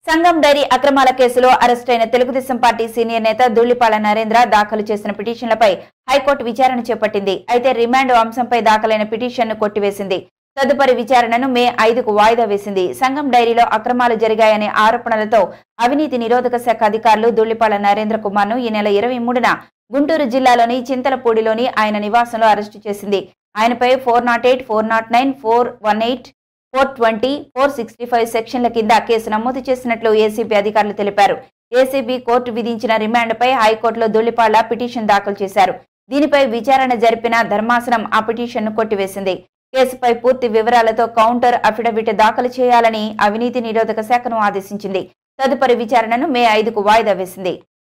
సంఘం డైరీ అక్రమాల కేసులో అరెస్టైన తెలుగుదేశం పార్టీ సీనియర్ నేత ధూళిపాల నరేంద్ర దాఖలు చేసిన పిటిషన్లపై హైకోర్టు విచారణ చేపట్టింది అయితే రిమాండ్ అంశంపై దాఖలైన పిటిషన్ను కొట్టివేసింది తదుపరి విచారణను మే ఐదుకు వాయిదా వేసింది సంఘం డైరీలో అక్రమాలు జరిగాయనే ఆరోపణలతో అవినీతి నిరోధక శాఖ అధికారులు ధూళిపాల నరేంద్ర కుమార్ ను ఈ నెల ఇరవై మూడున గుంటూరు జిల్లాలోని చింతలపూడిలోని ఆయన నివాసంలో అరెస్టు చేసింది ఆయనపై four nought eight four nought nine four one eight four twenty four sixty five సెక్షన్ల కింద కేసు నమోదు చేసినట్లు ఏసీబీ అధికారులు తెలిపారు ఏసీబీ కోర్టు విధించిన రిమాండ్పై హైకోర్టులో దుల్లిపాల పిటిషన్ దాఖలు చేశారు దీనిపై విచారణ జరిపిన ధర్మాసనం ఆ పిటిషన్ను కొట్టివేసింది కేసుపై పూర్తి వివరాలతో కౌంటర్ అఫిడవిట్ దాఖలు చేయాలని అవినీతి నిరోధక శాఖను ఆదేశించింది తదుపరి విచారణను మే ఐదుకు వాయిదా వేసింది